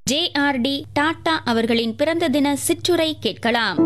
J R D Tata அவர்களின் பிறந்த தின சிற்றுரை கேட்கலாம்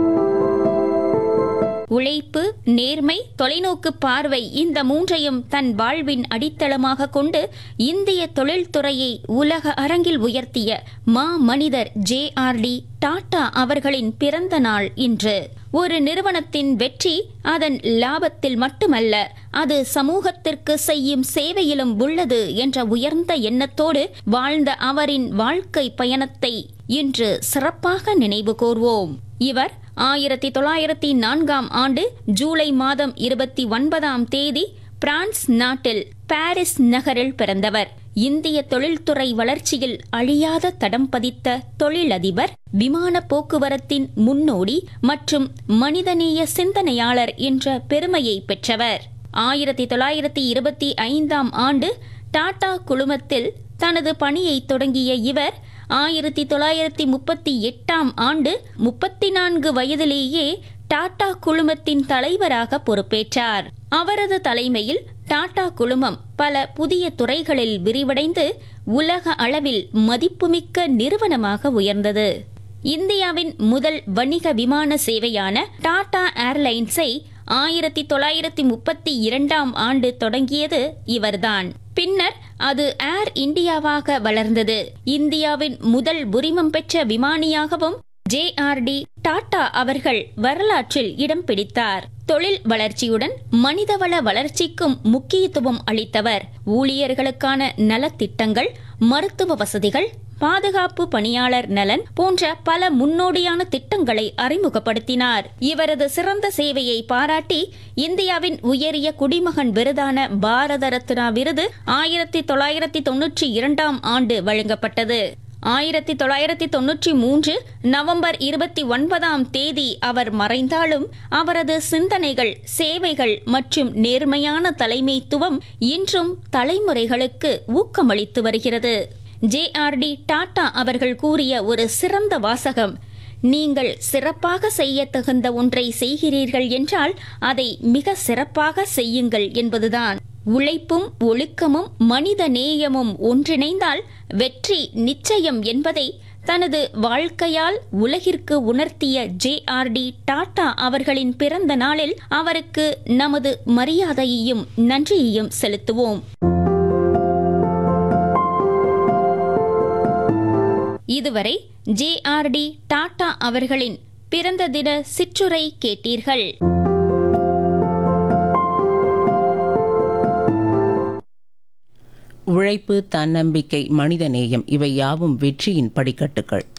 உழைப்பு நேர்மை தொலைநோக்கு பார்வை இந்த மூன்றையும் தன் வாழ்வின் அடித்தளமாக கொண்டு இந்திய தொழில்துறையை உலக அரங்கில் உயர்த்திய மா மனிதர் ஜே ஆர் டி டாடா அவர்களின் பிறந்த நாள் இன்று ஒரு நிறுவனத்தின் வெற்றி அதன் லாபத்தில் மட்டுமல்ல அது சமூகத்திற்கு செய்யும் சேவையிலும் உள்ளது என்ற உயர்ந்த எண்ணத்தோடு வாழ்ந்த அவரின் வாழ்க்கை பயணத்தை இன்று சிறப்பாக நினைவு கூர்வோம் இவர் ஆயிரத்தி தொள்ளாயிரத்தி நான்காம் ஆண்டு ஜூலை மாதம் இருபத்தி ஒன்பதாம் தேதி பிரான்ஸ் நாட்டில் பாரிஸ் நகரில் பிறந்தவர் இந்திய தொழில்துறை வளர்ச்சியில் அழியாத தடம் பதித்த தொழிலதிபர் விமான போக்குவரத்தின் முன்னோடி மற்றும் மனிதநேய சிந்தனையாளர் என்ற பெருமையை பெற்றவர் ஆயிரத்தி தொள்ளாயிரத்தி இருபத்தி ஐந்தாம் ஆண்டு டாடா குழுமத்தில் தனது பணியை தொடங்கிய இவர் ஆயிரத்தி தொள்ளாயிரத்தி முப்பத்தி எட்டாம் ஆண்டு முப்பத்தி நான்கு வயதிலேயே டாடா குழுமத்தின் தலைவராக பொறுப்பேற்றார் அவரது தலைமையில் டாடா குழுமம் பல புதிய துறைகளில் விரிவடைந்து உலக அளவில் மதிப்புமிக்க நிறுவனமாக உயர்ந்தது இந்தியாவின் முதல் வணிக விமான சேவையான டாடா ஏர்லைன்ஸை ஆயிரத்தி தொள்ளாயிரத்தி முப்பத்தி இரண்டாம் ஆண்டு தொடங்கியது இவர்தான் பின்னர் அது ஏர் இந்தியாவாக வளர்ந்தது இந்தியாவின் முதல் உரிமம் பெற்ற விமானியாகவும் ஜே ஆர் டி டாடா அவர்கள் வரலாற்றில் இடம் பிடித்தார் தொழில் வளர்ச்சியுடன் மனிதவள வளர்ச்சிக்கும் முக்கியத்துவம் அளித்தவர் ஊழியர்களுக்கான நலத்திட்டங்கள் மருத்துவ வசதிகள் பாதுகாப்பு பணியாளர் நலன் போன்ற பல முன்னோடியான திட்டங்களை அறிமுகப்படுத்தினார் இவரது சிறந்த சேவையை பாராட்டி இந்தியாவின் உயரிய குடிமகன் விருதான பாரத ரத்னா விருது ஆயிரத்தி தொள்ளாயிரத்தி தொன்னூற்றி இரண்டாம் ஆண்டு வழங்கப்பட்டது ஆயிரத்தி தொள்ளாயிரத்தி தொன்னூற்றி மூன்று நவம்பர் இருபத்தி ஒன்பதாம் தேதி அவர் மறைந்தாலும் அவரது சிந்தனைகள் சேவைகள் மற்றும் நேர்மையான தலைமைத்துவம் இன்றும் தலைமுறைகளுக்கு ஊக்கமளித்து வருகிறது ஜே ஆர் டி டாடா அவர்கள் கூறிய ஒரு சிறந்த வாசகம் நீங்கள் சிறப்பாக செய்ய தகுந்த ஒன்றை செய்கிறீர்கள் என்றால் அதை மிக சிறப்பாக செய்யுங்கள் என்பதுதான் உழைப்பும் ஒழுக்கமும் மனித நேயமும் ஒன்றிணைந்தால் வெற்றி நிச்சயம் என்பதை தனது வாழ்க்கையால் உலகிற்கு உணர்த்திய ஜே ஆர் டி டாடா அவர்களின் பிறந்த நாளில் அவருக்கு நமது மரியாதையையும் நன்றியையும் செலுத்துவோம் இதுவரை ஜே ஆர் டி டாடா அவர்களின் பிறந்த தின சிற்றுரை கேட்டீர்கள் உழைப்பு தன்னம்பிக்கை மனிதநேயம் இவை யாவும் வெற்றியின் படிக்கட்டுகள்